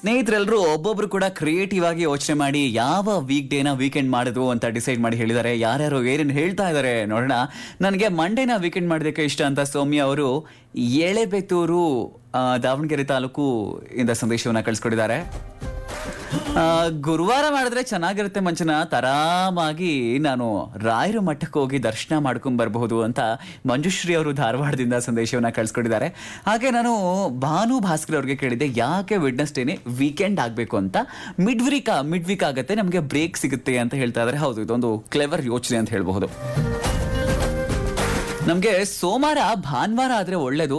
ಸ್ನೇಹಿತರೆಲ್ಲರೂ ಒಬ್ಬೊಬ್ರು ಕೂಡ ಕ್ರಿಯೇಟಿವ್ ಆಗಿ ಯೋಚನೆ ಮಾಡಿ ಯಾವ ವೀಕ್ ಡೇನ ವೀಕೆಂಡ್ ಮಾಡಿದ್ರು ಅಂತ ಡಿಸೈಡ್ ಮಾಡಿ ಹೇಳಿದ್ದಾರೆ ಯಾರ್ಯಾರು ಏನೇನು ಹೇಳ್ತಾ ಇದ್ದಾರೆ ನೋಡೋಣ ನನಗೆ ಮಂಡೇನ ವೀಕೆಂಡ್ ಮಾಡೋದಕ್ಕೆ ಇಷ್ಟ ಅಂತ ಸೌಮ್ಯ ಅವರು ಎಳೆಬೆತ್ತೂರು ಆ, ದಾವಣಗೆರೆ ತಾಲೂಕು ಇಂದ ಸಂದೇಶವನ್ನ ಕಳಿಸ್ಕೊಟ್ಟಿದ್ದಾರೆ ಆ, ಗುರುವಾರ ಮಾಡಿದ್ರೆ ಚೆನ್ನಾಗಿರುತ್ತೆ ಮಂಚನಾಥ್ ಆರಾಮಾಗಿ ನಾನು ರಾಯರ ಮಠಕ್ಕೆ ಹೋಗಿ ದರ್ಶನ ಮಾಡ್ಕೊಂಡ್ ಬರಬಹುದು ಅಂತ ಮಂಜುಶ್ರೀ ಅವರು ಧಾರವಾಡದಿಂದ ಸಂದೇಶವನ್ನ ಕಳ್ಸ್ಕೊಟ್ಟಿದ್ದಾರೆ ಹಾಗೆ ನಾನು ಭಾನು ಭಾಸ್ಕರ್ ಅವ್ರಿಗೆ ಕೇಳಿದ್ದೆ ಯಾಕೆ ವೆಡ್ನೆಸ್ಡೇನೆ ವೀಕೆಂಡ್ ಆಗಬೇಕು ಅಂತ ಮಿಡ್ ವೀಕ್ ಮಿಡ್ ವೀಕ್ ಆಗುತ್ತೆ ನಮಗೆ ಬ್ರೇಕ್ ಸಿಗುತ್ತೆ ಅಂತ ಹೇಳ್ತಾ ಇದ್ದಾರೆ ಹೌದು ಇದೊಂದು ಕ್ಲೆವರ್ ಯೋಚನೆ ಅಂತ ಹೇಳ್ಬಹುದು ನಮಗೆ ಸೋಮವಾರ ಭಾನುವಾರ ಆದ್ರೆ ಒಳ್ಳೇದು